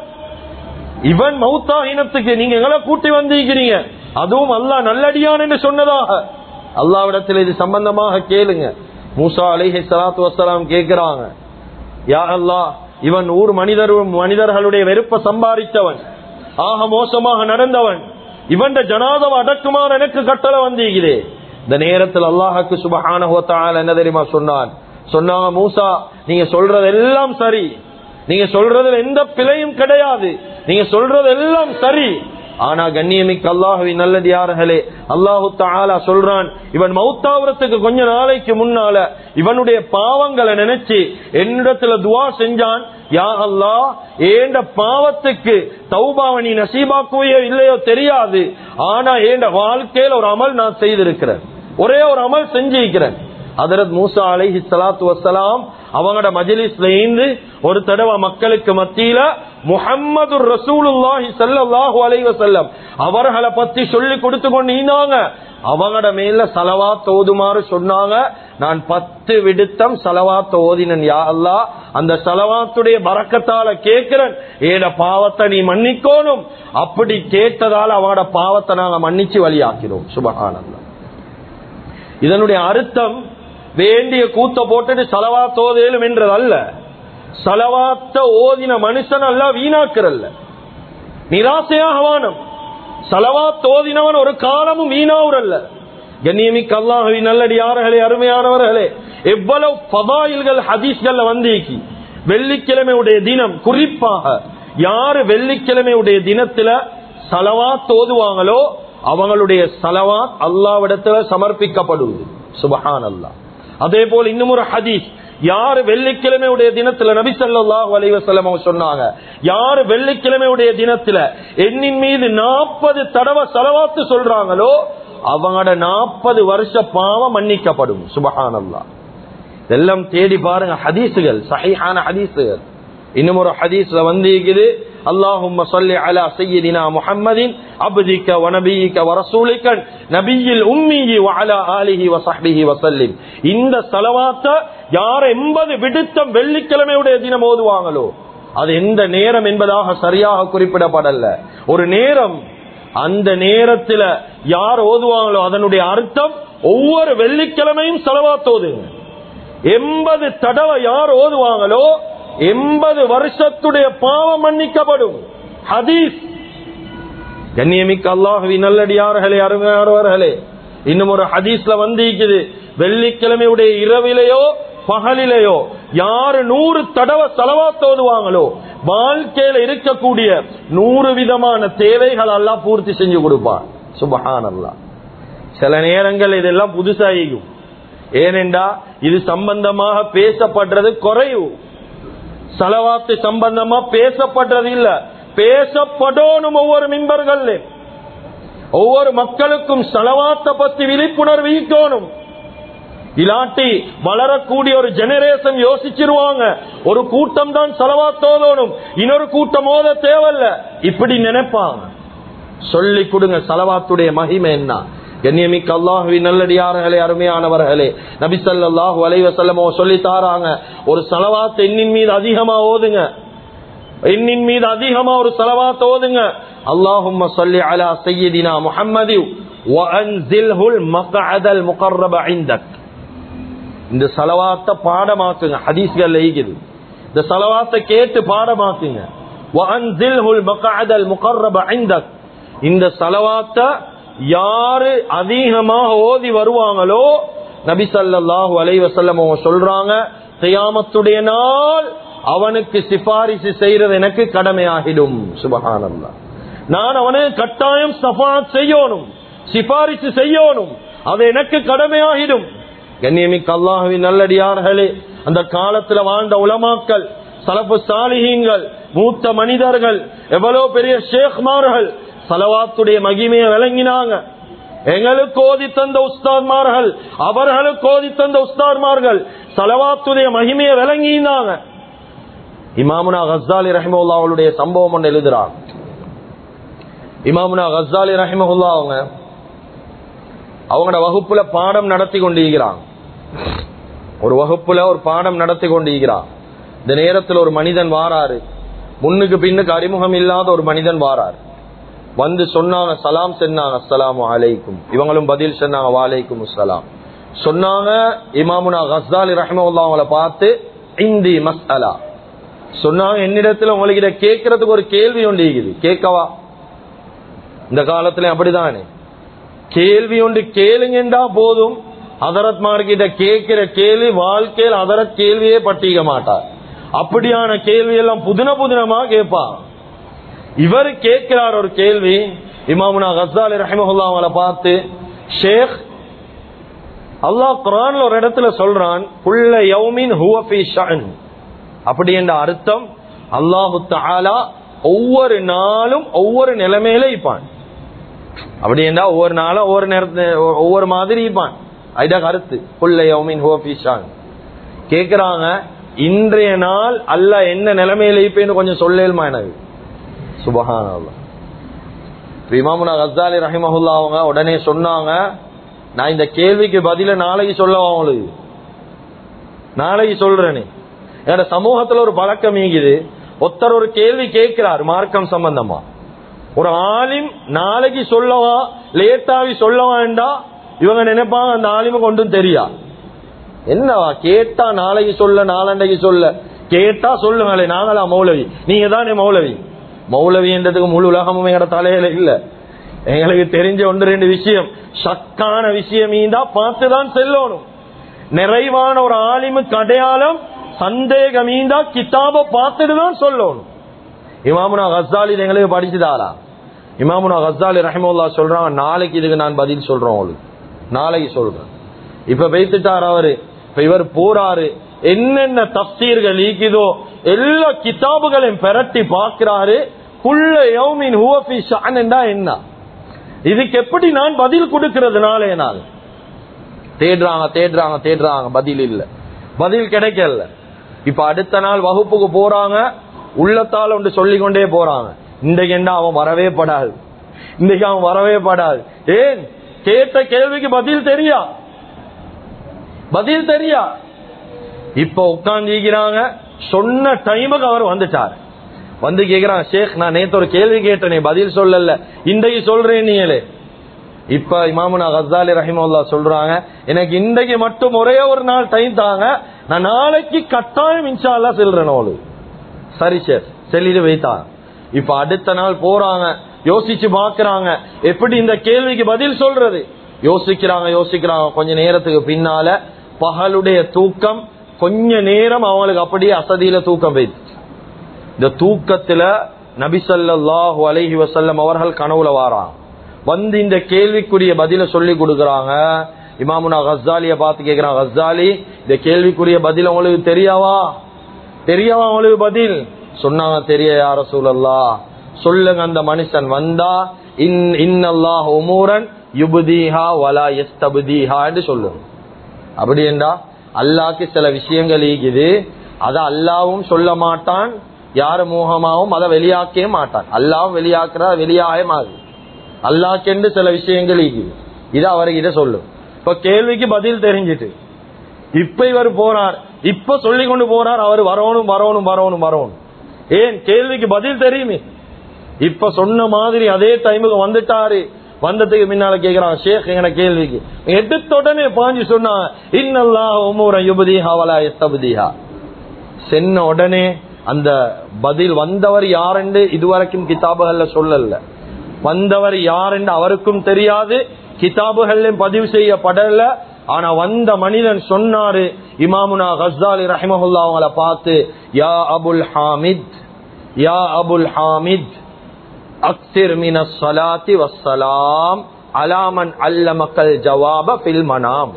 இவன் மௌத்தா இனத்துக்கு நீங்க எங்களை கூட்டி வந்திருக்கிறீங்க அதுவும் அல்லாஹ் நல்லடியான் என்று சொன்னதாக அல்லாவிடத்தில் இது சம்பந்தமாக கேளுங்க மூசா அலிஹி சலாத்து வசலாம் கேட்கிறாங்க யா அல்லாஹ் இவன் ஊர் மனிதர் மனிதர்களுடைய வெறுப்ப சம்பாதித்தவன் ஆக மோசமாக நடந்தவன் இவன் ஜனாதவ அடக்குமாறு எனக்கு கட்டளை வந்தீங்களே இந்த நேரத்தில் அல்லாஹுக்கு சுபஹான என்ன தெரியுமா சொன்னான் சொன்னாங்க மூசா நீங்க சொல்றது எல்லாம் சரி நீங்க சொல்றதுல எந்த பிழையும் கிடையாது நீங்க சொல்றது எல்லாம் சரி ஆனா கண்ணியமிக்க அல்லாஹுவி நல்லது யார்களே அல்லாஹு தாலா சொல்றான் இவன் மௌத்தாவரத்துக்கு கொஞ்ச நாளைக்கு முன்னால இவனுடைய பாவங்களை நினைச்சு என்னிடத்துல துவா செஞ்சான் யா அல்லா ஏண்ட பாவத்துக்கு தௌபாவை நீ நசீபாக்குவையோ இல்லையோ தெரியாது ஆனா ஏண்ட வாழ்க்கையில ஒரு அமல் நான் செய்திருக்கிறேன் ஒரே ஒரு அமல் செஞ்சிருக்கிறேன் அதரத் மூசா அலைஹி சலாத்து வசலாம் அவங்களோட மஜலிஸ்ல இருந்து ஒரு தடவை மக்களுக்கு மத்தியில முஹம்மது ரசூலுல்லாஹி ஸல்லல்லாஹு அலைஹி வஸல்லம் அவர்களை பத்தி சொல்லி கொடுத்து கொண்டீங்க அவங்களோட மேல சலவாத் ஓதுமாறு சொன்னாங்க நான் பத்து விடுத்தம் சலவாத் ஓதினன் யா அல்லாஹ் அந்த சலவாத்துடைய பறக்கத்தால கேட்கிறேன் ஏட பாவத்தை நீ மன்னிக்கோணும் அப்படி கேட்டதால அவங்களோட பாவத்தை நாங்க மன்னிச்சு வழியாக்கிறோம் சுபஹானல்லாஹ் இதனுடைய அர்த்தம் வேண்டிய கூத்த போட்டுட்டு சலவாத் ஓதேலும் என்றது அல்ல சலவாத்த ஓதின மனுஷன் அல்ல வீணாக்கிறல்ல நிராசையாக வானம் சலவாத் ஓதினவன் ஒரு காலமும் வீணாவுறல்ல கண்ணியமிக்க அல்லாஹவி நல்லடியார்களே அருமையானவர்களே எவ்வளவு பதாயில்கள் ஹதீஸ்கள்ல வந்தீக்கி வெள்ளிக்கிழமையுடைய தினம் குறிப்பாக யாரு வெள்ளிக்கிழமையுடைய தினத்துல சலவாத் ஓதுவாங்களோ அவங்களுடைய சலவாத் அல்லாவிடத்துல சமர்ப்பிக்கப்படுவது சுபஹான் அல்லா அதே போல இன்னும் ஒரு ஹதீஸ் யாரு வெள்ளிக்கிழமையுடைய தினத்துல நபி ஸல்லல்லாஹு அலைஹி வஸல்லம் அவங்க சொன்னாங்க யாரு வெள்ளிக்கிழமையுடைய தினத்துல எண்ணின் மீது நாற்பது தடவை செலவாத்து சொல்றாங்களோ அவங்களோட நாற்பது வருஷ பாவம் மன்னிக்கப்படும் சுபஹானல்லா இதெல்லாம் தேடி பாருங்க ஹதீஸுகள் சஹீஹான ஹதீஸுகள் இன்னும் ஒரு ஹதீஸ்ல வந்து இருக்குது اللهم صل على سيدنا محمد عبدك ونبيك ورسولك نبي الأمي وعلى آله وصحبه وسلم இந்த சலவாத்தை யார் எண்பது விடுத்தம் வெள்ளிக்கிழமையுடைய தினம் ஓதுவாங்களோ அது எந்த நேரம் என்பதாக சரியாக குறிப்பிடப்படல ஒரு நேரம் அந்த நேரத்துல யார் ஓதுவாங்களோ அதனுடைய அர்த்தம் ஒவ்வொரு வெள்ளிக்கிழமையும் செலவாத்தோதுங்க எண்பது தடவை யார் ஓதுவாங்களோ எண்பது வருஷத்துடைய பாவம் மன்னிக்கப்படும் ஹதீஸ் கண்ணியமிக்க அல்லாஹவி நல்லடியார்களே அருமையானவர்களே இன்னும் ஒரு ஹதீஸ்ல வந்திருக்குது வெள்ளிக்கிழமையுடைய இரவிலேயோ பகலிலேயோ யாரு நூறு தடவை செலவா தோதுவாங்களோ வாழ்க்கையில இருக்கக்கூடிய நூறு விதமான தேவைகள் எல்லாம் பூர்த்தி செஞ்சு கொடுப்பான் சுபஹான் அல்லா சில நேரங்கள் இதெல்லாம் புதுசாகும் ஏனென்றா இது சம்பந்தமாக பேசப்படுறது குறையும் செலவாத்து சம்பந்தமா பேசப்படுறது இல்ல பேசப்படணும் ஒவ்வொரு மின்பர்கள் ஒவ்வொரு மக்களுக்கும் செலவாத்த பத்தி விழிப்புணர்வு ஈக்கணும் இல்லாட்டி வளரக்கூடிய ஒரு ஜெனரேஷன் யோசிச்சிருவாங்க ஒரு கூட்டம் தான் செலவாத்தோதணும் இன்னொரு கூட்டம் ஓத தேவையில்ல இப்படி நினைப்பாங்க சொல்லி கொடுங்க செலவாத்துடைய மகிமை என்ன கண்ணியமிக்க அல்லாஹுவி நல்லடியார்களே அருமையானவர்களே நபிசல்லாஹு அலைவசல்லமோ சொல்லி தாராங்க ஒரு செலவாத்து எண்ணின் மீது அதிகமா ஓதுங்க எண்ணின் மீது அதிகமா ஒரு செலவாத்து ஓதுங்க அல்லாஹும்ம சொல்லி அலா சையதினா முஹம்மதி வஅன்சில்ஹுல் மக்அதல் முகர்ரப இந்தக் இந்த செலவாத்த பாடமாக்குங்க ஹதீஸ்கள் இருக்குது இந்த செலவாத்தை கேட்டு பாடமாக்குங்க வஅன்சில்ஹுல் மக்அதல் முகர்ரப இந்தக் இந்த செலவாத்தை யாரு அதிகமாக ஓதி வருவாங்களோ நபி சல்லாஹூ அலைவசல்லம் சொல்றாங்க செய்யாமத்துடைய நாள் அவனுக்கு சிபாரிசு செய்யறது எனக்கு கடமையாகிடும் சுபகானல்லா நான் அவனுக்கு கட்டாயம் சஃபாத் செய்யணும் சிபாரிசு செய்யணும் அது எனக்கு கடமையாகிடும் கண்ணியமிக்க அல்லாஹுவின் நல்லடியார்களே அந்த காலத்துல வாழ்ந்த உலமாக்கள் சலப்பு சாலிகங்கள் மூத்த மனிதர்கள் எவ்வளவு பெரிய ஷேக்மார்கள் சலவாத்துடைய மகிமையை விளங்கினாங்க எங்களுக்கு ஓதி தந்த உஸ்தாத்மார்கள் அவர்களுக்கு ஓதி தந்த உஸ்தாத்மார்கள் சலவாத்துடைய மகிமையை விளங்கினாங்க இமாமுனா கசாலி ரஹிமல்லா அவளுடைய சம்பவம் ஒன்று எழுதுறாங்க இமாமுனா கசாலி ரஹிமஹுல்லா அவங்க அவங்களோட வகுப்புல பாடம் நடத்தி கொண்டிருக்கிறாங்க ஒரு வகுப்புல ஒரு பாடம் நடத்தி கொண்டிருக்கிறான் இந்த நேரத்தில் ஒரு மனிதன் வாராரு முன்னுக்கு பின்னுக்கு அறிமுகம் இல்லாத ஒரு மனிதன் வாராரு வந்து சொன்னாங்க சலாம் சொன்னாங்க அஸ்ஸலாமு அலைக்கும் இவங்களும் பதில் சொன்னாங்க வாலைக்கும் அஸ்ஸலாம் சொன்னாங்க இமாமுனா கஸ்தாலி ரஹ்மல்லா அவங்கள பார்த்து இந்தி மஸ்அலா சொன்னாங்க என்னிடத்துல உங்களுக்கு கேட்கறதுக்கு ஒரு கேள்வி ஒன்று இருக்குது கேட்கவா இந்த காலத்துல அப்படிதானே கேள்வி ஒன்று கேளுங்கண்டா போதும் அதரத் மார்கிட்ட கேட்கிற கேள்வி வாழ்க்கையில் அதரத் கேள்வியே பட்டிக்க மாட்டார் அப்படியான கேள்வி எல்லாம் புதின புதினமா கேட்பான் இவர் கேட்கிறார் ஒரு கேள்வி இமாமுனா கசாலி ரஹிமஹுல்லா அவங்கள பார்த்து ஷேக் அல்லாஹ் குரான்ல ஒரு இடத்துல சொல்றான் புள்ள யௌமின் ஹுவஃபி ஷன் அப்படி என்ற அர்த்தம் அல்லாஹு தஆலா ஒவ்வொரு நாளும் ஒவ்வொரு நிலைமையில இருப்பான் அப்படி என்றா ஒவ்வொரு நாளும் ஒவ்வொரு நேரத்து ஒவ்வொரு மாதிரி இருப்பான் அதுதான் கருத்து புள்ள யௌமின் ஹுவஃபி ஷன் கேக்குறாங்க இன்றைய நாள் அல்ல என்ன நிலைமையில இருப்பேன்னு கொஞ்சம் சொல்லேலுமா எனக்கு சுபஹானல்லாஹ் இமாமுனா கசாலி ரஹிமஹுல்லா அவங்க உடனே சொன்னாங்க நான் இந்த கேள்விக்கு பதில நாளைக்கு சொல்லவா அவங்களுக்கு நாளைக்கு சொல்றேனே என்னோட சமூகத்துல ஒரு பழக்கம் ஈகுது ஒருத்தர் ஒரு கேள்வி கேட்கிறார் மார்க்கம் சம்பந்தமா ஒரு ஆலிம் நாளைக்கு சொல்லவா லேட்டாவி சொல்ல வேண்டாம் இவங்க நினைப்பாங்க அந்த ஆலிமுக்கு ஒன்றும் தெரியா என்னவா கேட்டா நாளைக்கு சொல்ல நாளண்டைக்கு சொல்ல கேட்டா சொல்லுங்களே நாங்களா மௌலவி நீங்க தானே மௌலவி மௌலவின்றதுக்கு முழு உலகமும் எங்கட தலையில இல்ல எங்களுக்கு தெரிஞ்ச ஒன்று ரெண்டு விஷயம் சக்கான விஷயம் மீந்தா பார்த்துதான் செல்லணும் நிறைவான ஒரு ஆலிமுக்கு அடையாளம் சந்தேகம் மீந்தா கிதாப பார்த்துட்டு தான் சொல்லணும் இமாமுனா கசாலி எங்களுக்கு படிச்சுதாரா இமாமுனா கசாலி ரஹிமுல்லா சொல்றாங்க நாளைக்கு இதுக்கு நான் பதில் சொல்றேன் உங்களுக்கு நாளைக்கு சொல்றேன் இப்ப வைத்துட்டார் அவரு இப்ப இவர் போறாரு என்னென்ன தப்சீர்கள் ஈக்குதோ எல்லா கிதாபுகளையும் பெரட்டி பார்க்கிறாரு குள்ள யௌமின் ஹுவஃபி ஷானண்டா என்ன இதுக்கு எப்படி நான் பதில் கொடுக்கிறது நாளே நாள் தேடுறாங்க தேடுறாங்க தேடுறாங்க பதில் இல்ல பதில் கிடைக்கல இப்ப அடுத்த நாள் வகுப்புக்கு போறாங்க உள்ளத்தால் ஒன்று சொல்லிக் கொண்டே போறாங்க இன்றைக்கு என்ன அவன் வரவே படாது இன்றைக்கு அவன் வரவே படாது ஏன் கேட்ட கேள்விக்கு பதில் தெரியா பதில் தெரியா இப்ப உட்கார்ந்து சொன்ன டைமுக்கு அவர் வந்துட்டார் வந்து கேக்குறான் ஷேக் நான் நேத்து ஒரு கேள்வி கேட்டேனே பதில் சொல்லல இன்றைக்கு சொல்றேன் நீங்களே இப்ப இமாமுனா கசாலி ரஹிமுல்லா சொல்றாங்க எனக்கு இன்றைக்கு மட்டும் ஒரே ஒரு நாள் டைம் தாங்க நான் நாளைக்கு கட்டாயம் இன்ஷா அல்லா செல்றேன் அவளுக்கு சரி சார் செல்லிட்டு வைத்தாங்க இப்ப அடுத்த நாள் போறாங்க யோசிச்சு பாக்குறாங்க எப்படி இந்த கேள்விக்கு பதில் சொல்றது யோசிக்கிறாங்க யோசிக்கிறாங்க கொஞ்ச நேரத்துக்கு பின்னால பகலுடைய தூக்கம் கொஞ்ச நேரம் அவங்களுக்கு அப்படியே அசதியில தூக்கம் வைத்து இந்த தூக்கத்துல நபிசல்லாஹு அலைஹி வசல்லம் அவர்கள் கனவுல வாராங்க வந்து இந்த கேள்விக்குரிய பதில சொல்லி கொடுக்கறாங்க இமாமுனா கஸ்ஸாலிய பார்த்து கேக்குறான் கஸ்ஸாலி இந்த கேள்விக்குரிய பதில் உங்களுக்கு தெரியாவா தெரியாவா உங்களுக்கு பதில் சொன்னாங்க தெரிய யார சூழல்லா சொல்லுங்க அந்த மனுஷன் வந்தா இன் இன்னல்லாஹ் உமூரன் யுபுதீஹா வலா எஸ்தபுதீஹா என்று சொல்லுங்க அப்படி என்றா அல்லாக்கு சில விஷயங்கள் ஈகுது அத அல்லாவும் சொல்ல மாட்டான் யாரு மூகமாவும் அதை வெளியாக்கவே மாட்டான் அல்லாவும் வெளியாக்குறா வெளியாக மாறு அல்லாக்கென்று சில விஷயங்கள் ஈகுது இது அவர்கிட்ட சொல்லும் இப்ப கேள்விக்கு பதில் தெரிஞ்சிட்டு இப்ப இவர் போறார் இப்ப சொல்லி கொண்டு போறார் அவர் வரணும் வரணும் வரணும் வரணும் ஏன் கேள்விக்கு பதில் தெரியுமே இப்ப சொன்ன மாதிரி அதே டைமுக்கு வந்துட்டாரு வந்ததுக்கு முன்னால கேக்குறான் ஷேக் எங்கட கேள்விக்கு எடுத்த உடனே பாஞ்சு சொன்னா இன்னல்லா உமூர யுபதிஹா வலா எஸ்தபதிஹா சென்ன உடனே அந்த பதில் வந்தவர் யாரென்று இதுவரைக்கும் கிதாபுகள்ல சொல்லல வந்தவர் யாரென்று அவருக்கும் தெரியாது கிதாபுகள்லயும் பதிவு செய்யப்படல ஆனா வந்த மனிதன் சொன்னாரு இமாமுனா கஸ்தாலி ரஹிமஹுல்லா அவங்கள பார்த்து யா அபுல் ஹாமித் யா அபுல் ஹாமித் அக்சிர் மின சலாத்தி வசலாம் அலாமன் அல்லமக்கல் ஜவாப பில் மனாம்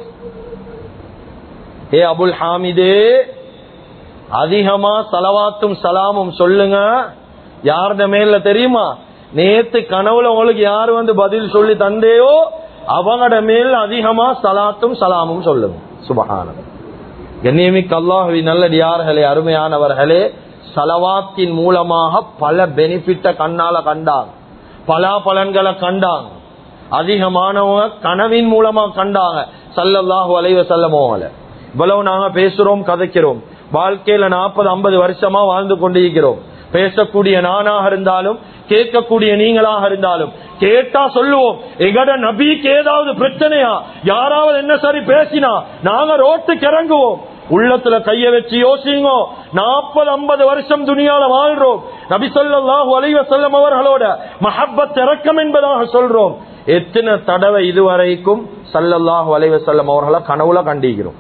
ஏ அபுல் ஹாமிதே அதிகமா சலவாத்தும் சலாமும் சொல்லுங்க யாருட மேல தெரியுமா நேத்து கனவுல உங்களுக்கு யாரு வந்து பதில் சொல்லி தந்தேயோ அவங்களோட மேல் அதிகமா சலாத்தும் சலாமும் சொல்லுங்க சுபகானம் கண்ணியமிக்க அல்லாஹவி நல்லடியார்களே அருமையானவர்களே சலவாத்தின் மூலமாக பல பெனிஃபிட்ட கண்ணால கண்டாங்க பல பலன்களை கண்டாங்க அதிகமானவங்க கனவின் மூலமா கண்டாங்க சல்லல்லாஹு அலைவ செல்லமோல இவ்வளவு நாங்க பேசுறோம் கதைக்கிறோம் வாழ்க்கையில நாற்பது ஐம்பது வருஷமா வாழ்ந்து கொண்டிருக்கிறோம் பேசக்கூடிய நானாக இருந்தாலும் கேட்கக்கூடிய நீங்களாக இருந்தாலும் கேட்டா சொல்லுவோம் எங்கட நபிக்கு ஏதாவது பிரச்சனையா யாராவது என்ன சரி பேசினா நாங்க ரோட்டுக்கு இறங்குவோம் உள்ளத்துல கைய வச்சு யோசிங்க நாற்பது ஐம்பது வருஷம் துணியால வாழ்றோம் நபி சொல்லாஹு அலைவ செல்லம் அவர்களோட மஹப்பத் இறக்கம் என்பதாக சொல்றோம் எத்தனை தடவை இதுவரைக்கும் சல்லல்லாஹு அலைவ செல்லம் அவர்களை கனவுல கண்டிக்கிறோம்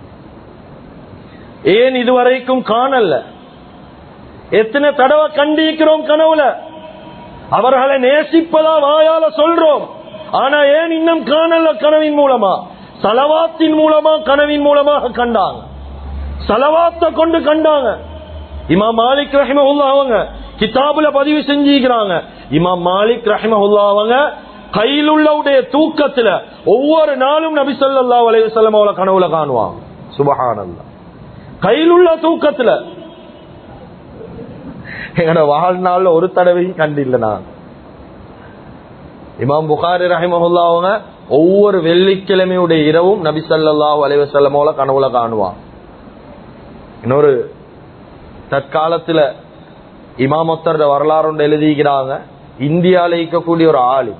ஏன் இதுவரைக்கும் காணல எத்தனை தடவை கண்டிக்கிறோம் கனவுல அவர்களை நேசிப்பதா வாயால சொல்றோம் ஆனா ஏன் இன்னும் காணல கனவின் மூலமா சலவாத்தின் மூலமா கனவின் மூலமாக கண்டாங்க சலவாத்தை கொண்டு கண்டாங்க இமாம் மாலிக் ரஹிமஹுல்லா அவங்க கிதாபுல பதிவு செஞ்சுக்கிறாங்க இமாம் மாலிக் ரஹிமஹுல்லா அவங்க கையில் உள்ளவுடைய தூக்கத்துல ஒவ்வொரு நாளும் நபி சொல்லா அலைவசல்லம் அவளை கனவுல காணுவாங்க சுபஹானல்லா கையிலுள்ள தூக்கத்துல எங்கட வாழ்நாள்ல ஒரு தடவையும் கண்டில்ல நான் இமாம் புகாரி ரஹிமஹுல்லா அவங்க ஒவ்வொரு வெள்ளிக்கிழமையுடைய இரவும் நபி ஸல்லல்லாஹு அலைஹி வஸல்லமோல கனவுல காணுவான் இன்னொரு தற்காலத்துல இமாமொத்தர் வரலாறு ஒன்று எழுதிக்கிறாங்க இந்தியாவில் இருக்கக்கூடிய ஒரு ஆலிம்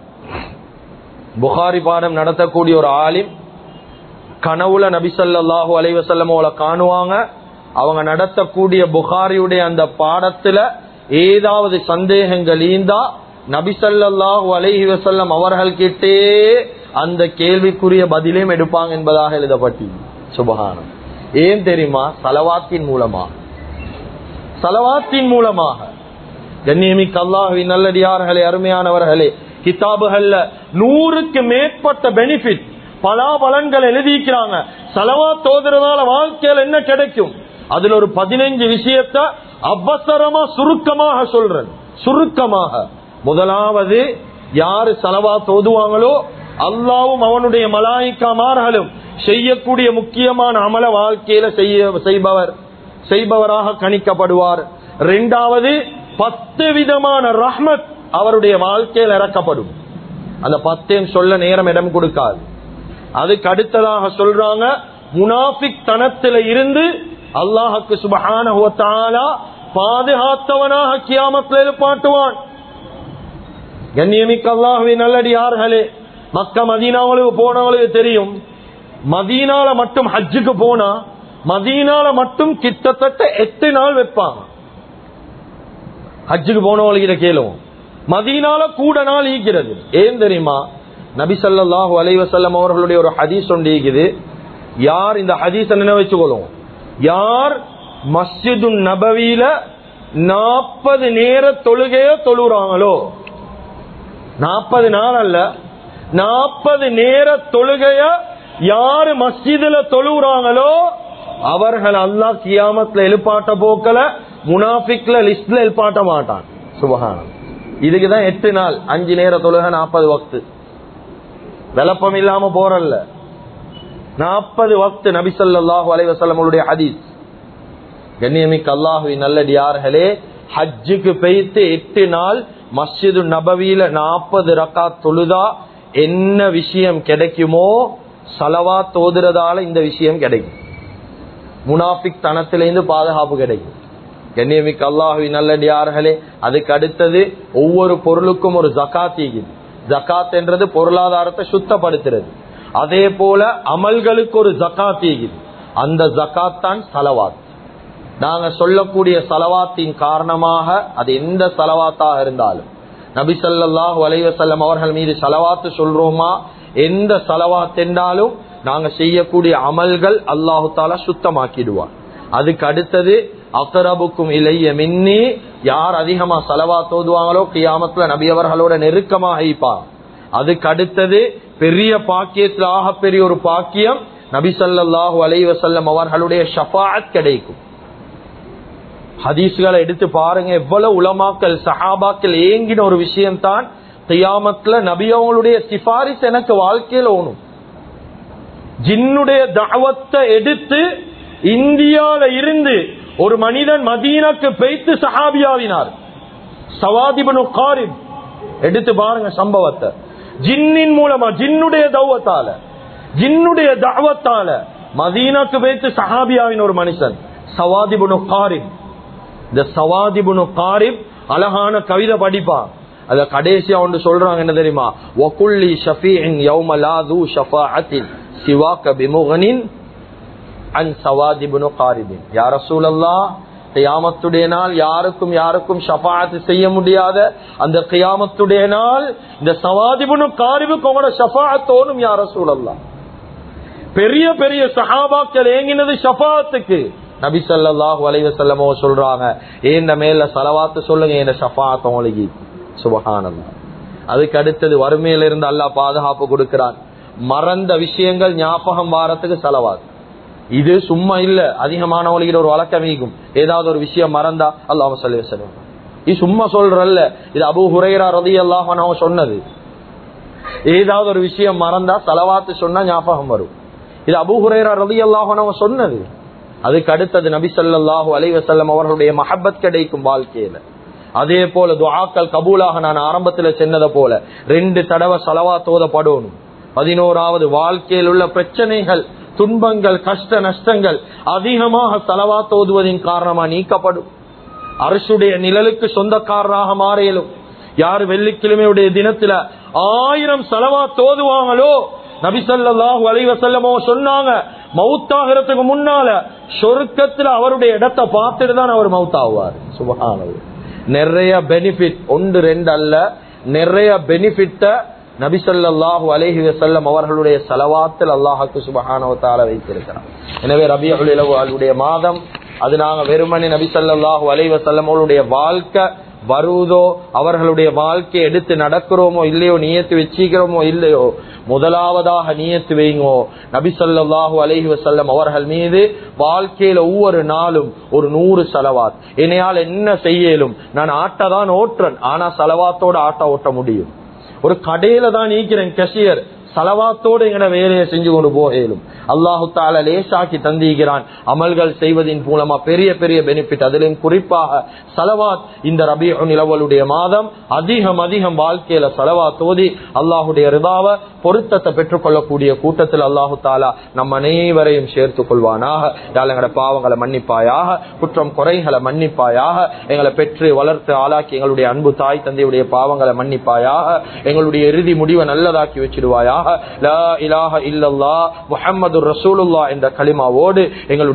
புகாரி பாடம் நடத்தக்கூடிய ஒரு ஆலிம் கனவுல நபி ஸல்லல்லாஹு அலைஹி வஸல்லமோல காணுவாங்க அவங்க நடத்தக்கூடிய புகாரியுடைய அந்த பாடத்துல ஏதாவது சந்தேகங்கள் ஈந்தா நபி ஸல்லல்லாஹு அலைஹி வஸல்லம் அவர்கள் கிட்டே அந்த கேள்விக்குரிய பதிலையும் எடுப்பாங்க என்பதாக எழுதப்பட்டி சுபஹானம் ஏன் தெரியுமா சலவாத்தின் மூலமாக சலவாத்தின் மூலமாக கண்ணியமிக்க அல்லாஹுவின் நல்லடியார்களே அருமையானவர்களே கிதாபுகள்ல நூறுக்கு மேற்பட்ட பெனிஃபிட் பலாபலன்கள் எழுதிக்கிறாங்க சலவா தோதுறதால வாழ்க்கையில் என்ன கிடைக்கும் அதுல ஒரு பதினைஞ்சு விஷயத்த அவசரமா சுருக்கமாக சொல்றேன் சுருக்கமாக முதலாவது யாரு சலவா தோதுவாங்களோ அல்லாவும் அவனுடைய மலாய்க்காமார்களும் செய்யக்கூடிய முக்கியமான அமல வாழ்க்கையில செய்ய செய்பவர் செய்பவராக கணிக்கப்படுவார் இரண்டாவது பத்து விதமான ரஹ்மத் அவருடைய வாழ்க்கையில் இறக்கப்படும் அந்த பத்தையும் சொல்ல நேரம் இடம் கொடுக்காது அதுக்கு அடுத்ததாக சொல்றாங்க முனாஃபிக் தனத்தில இருந்து அல்லாஹுக்கு சுபஹான பாதுகாத்தவனாக கியாமத்தில் எழுப்பாட்டுவான் கண்ணியமிக்க அல்லாஹுவின் நல்லடியார்களே மக்க மதீனாவளுக்கு போனவளுக்கு தெரியும் மதீனால மட்டும் ஹஜ்ஜுக்கு போனா மதீனால மட்டும் கிட்டத்தட்ட எட்டு நாள் வைப்பாங்க ஹஜ்ஜுக்கு போனவளுக்கிட்ட கேளும் மதீனால கூட நாள் ஈக்கிறது ஏன் தெரியுமா நபி ஸல்லல்லாஹு அலைஹி வஸல்லம் அவர்களுடைய ஒரு ஹதீஸ் ஒன்று இருக்குது யார் இந்த ஹதீஸ நினைவச்சுக்கொள்ளும் யார் மஸ்ஜிது நபவியில நாற்பது நேர தொழுகைய தொழுறாங்களோ நாற்பது நாள் அல்ல நாற்பது நேர தொழுகைய யாரு மஸ்ஜிதுல தொழுறாங்களோ அவர்கள் அல்லாஹ் கியாமத்துல எழுப்பாட்ட போக்கல முனாஃபிக்ல லிஸ்ட்ல எழுப்பாட்ட மாட்டான் சுபகானம் இதுக்குதான் எட்டு நாள் அஞ்சு நேர தொழுகை நாற்பது வக்து விளப்பம் இல்லாம போறல்ல நாற்பது வக்து நபிசல்லாஹு அலைவசல்லமுடைய ஹதீஸ் கண்ணியமிக்க அல்லாஹுவின் நல்லடியார்களே ஹஜ்ஜுக்கு பெய்த்து எட்டு நாள் மஸ்ஜிது நபவியில நாற்பது ரக்கா தொழுதா என்ன விஷயம் கிடைக்குமோ சலவா தோதுறதால இந்த விஷயம் கிடைக்கும் முனாஃபிக் தனத்திலிருந்து பாதுகாப்பு கிடைக்கும் கண்ணியமிக்க அல்லாஹுவின் நல்லடியார்களே அதுக்கு அடுத்தது ஒவ்வொரு பொருளுக்கும் ஒரு ஜக்காத் ஈகுது ஜக்காத் என்றது பொருளாதாரத்தை சுத்தப்படுத்துறது அதே போல அமல்களுக்கு ஒரு ஜக்காத் ஈகுது அந்த ஜக்காத் தான் சலவாத் நாங்க சொல்லக்கூடிய சலவாத்தின் காரணமாக அது எந்த சலவாத்தாக இருந்தாலும் நபி ஸல்லல்லாஹு அலைஹி வஸல்லம் அவர்கள் மீது சலவாத்து சொல்றோமா எந்த சலவாத் என்றாலும் நாங்க செய்யக்கூடிய அமல்கள் அல்லாஹு தாலா சுத்தமாக்கிடுவார் அதுக்கு அடுத்தது அக்கரபுக்கும் இளைய மின்னி யார் அதிகமா சலவா தோதுவாங்களோ கியாமத்துல நபி அவர்களோட நெருக்கமாக இருப்பாங்க அதுக்கு அடுத்தது பெரிய பாக்கியத்தில் ஆக பெரிய ஒரு பாக்கியம் நபி ஸல்லல்லாஹு அலைஹி வஸல்லம் அவர்களுடைய ஷஃபாஅத் கிடைக்கும் ஹதீஸ்களை எடுத்து பாருங்க எவ்வளவு உலமாக்கள் சஹாபாக்கள் ஏங்கின ஒரு விஷயம் தான் கியாமத்துல நபி அவங்களுடைய சிபாரிஸ் எனக்கு வாழ்க்கையில் ஓணும் ஜின்னுடைய தாவத்தை எடுத்து இந்தியால இருந்து ஒரு மனிதன் மதீனாக்கு பெய்த்து சஹாபியாவினார் சவாதிபனு காரிப் எடுத்து பாருங்க சம்பவத்தை ஜின்னின் மூலமா ஜின்னுடைய தௌவத்தால ஜின்னுடைய தாவத்தால மதீனாக்கு வைத்து சஹாபியாவின் ஒரு மனுஷன் சவாதிபுனு காரிப் இந்த சவாதிபுனு காரிப் அழகான கவிதை படிப்பான் அத கடைசியா ஒன்று சொல்றாங்க என்ன தெரியுமா வகுல்லி ஷஃபீஇன் யௌம லா து ஷஃபாஅத்தின் சிவாக்க பிமுகனின் அன் சவாதிபுனு காரிபின் யா ரசூலல்லாஹ் கியாமத்துடைய நாள் யாருக்கும் யாருக்கும் ஷஃபாஅத் செய்ய முடியாத அந்த கியாமத்துடைய நாள் இந்த சவாதிபுனு காரிபுக்கு உங்களோட ஷஃபாஅத் தோணும் யா ரசூலல்லாஹ் பெரிய பெரிய சஹாபாக்கள் ஏங்கினது ஷஃபாத்துக்கு நபி ஸல்லல்லாஹு அலைஹி வஸல்லமோ சொல்றாங்க ஏந்த மேல சலவாத்து சொல்லுங்க என்ன ஷஃபாத் உங்களுக்கு சுபஹானல்லாஹ் அதுக்கு அடுத்தது வறுமையில இருந்து அல்லாஹ் பாதுகாப்பு கொடுக்கிறான் மறந்த விஷயங்கள் ஞாபகம் வாரத்துக்கு செலவாது இது சும்மா இல்ல அதிகமானவங்களுக்கு ஒரு வழக்கம் ஈகும் ஏதாவது ஒரு விஷயம் மறந்தா அல்லாஹ் சொல்லி வசலம் இது சும்மா சொல்றல்ல இது அபு ஹுரைரா ரதி அல்லாஹ் சொன்னது ஏதாவது ஒரு விஷயம் மறந்தா செலவாத்து சொன்னா ஞாபகம் வரும் இது அபு ஹுரைரா ரதி அல்லாஹ் சொன்னது அதுக்கு அடுத்தது நபி ஸல்லல்லாஹு அலைஹி வஸல்லம் அவர்களுடைய மஹப்பத் கிடைக்கும் வாழ்க்கையில அதே போல துஆக்கள் கபூலாக நான் ஆரம்பத்துல சொன்னதை போல ரெண்டு தடவை சலவாத் ஓதப்படணும் பதினோராவது வாழ்க்கையில் உள்ள பிரச்சனைகள் துன்பங்கள் கஷ்ட நஷ்டங்கள் அதிகமாக சலவாத் ஓதுவதின் காரணமா நீக்கப்படும் அரசுடைய நிழலுக்கு சொந்தக்காரராக மாறியலும் யார் வெள்ளிக்கிழமையுடைய தினத்துல ஆயிரம் செலவா தோதுவாங்களோ நபிசல்லாஹு அலைவசல்லமோ சொன்னாங்க மவுத்தாகிறதுக்கு முன்னால சொருக்கத்துல அவருடைய இடத்தை பார்த்துட்டு தான் அவர் மவுத்தாகுவார் சுபகானது நிறைய பெனிஃபிட் ஒன்று ரெண்டு அல்ல நிறைய பெனிஃபிட்ட நபிசல்லாஹு அலைஹி வசல்லம் அவர்களுடைய செலவாத்தில் அல்லாஹுக்கு சுபஹானவத்தால வைத்திருக்கிறார் எனவே ரபியுல் இலவுடைய மாதம் அது நாங்க வெறுமனே நபிசல்லாஹு அலைஹி வசல்லம் அவர்களுடைய வாழ்க்கை வருவதோ அவர்களுடைய வாழ்க்கையை எடுத்து நடக்கிறோமோ இல்லையோ நியத்து வச்சுக்கிறோமோ இல்லையோ முதலாவதாக நியத்து வைங்கோ நபி சொல்லாஹு அலஹி வசல்லம் அவர்கள் மீது வாழ்க்கையில ஒவ்வொரு நாளும் ஒரு நூறு செலவாத் என்னையால் என்ன செய்யலும் நான் ஆட்ட தான் ஓட்டுறேன் ஆனா செலவாத்தோட ஆட்ட ஓட்ட முடியும் ஒரு கடையில தான் நீக்கிறேன் கஷியர் சலவாத்தோடு எங்கட வேலையை செஞ்சு கொண்டு போகலும் அல்லாஹு தால லேசாக்கி தந்திக்கிறான் அமல்கள் செய்வதன் மூலமா பெரிய பெரிய பெனிஃபிட் அதிலும் குறிப்பாக சலவாத் இந்த ரபி நிலவலுடைய மாதம் அதிகம் அதிகம் வாழ்க்கையில சலவாத் ஓதி அல்லாஹுடைய ரிதாவை பொருத்தத்தை பெற்றுக்கொள்ளக்கூடிய கூட்டத்தில் அல்லாஹு தாலா நம் அனைவரையும் சேர்த்துக் கொள்வானாக யாழ் எங்களோட பாவங்களை மன்னிப்பாயாக குற்றம் குறைகளை மன்னிப்பாயாக எங்களை பெற்று வளர்த்து ஆளாக்கி எங்களுடைய அன்பு தாய் தந்தையுடைய பாவங்களை மன்னிப்பாயாக எங்களுடைய இறுதி முடிவை நல்லதாக்கி வச்சிடுவாயாக லா இலாஹ இல்லல்லா முஹம்மது ரசூலுல்லா என்ற களிமாவோடு எங்களுடைய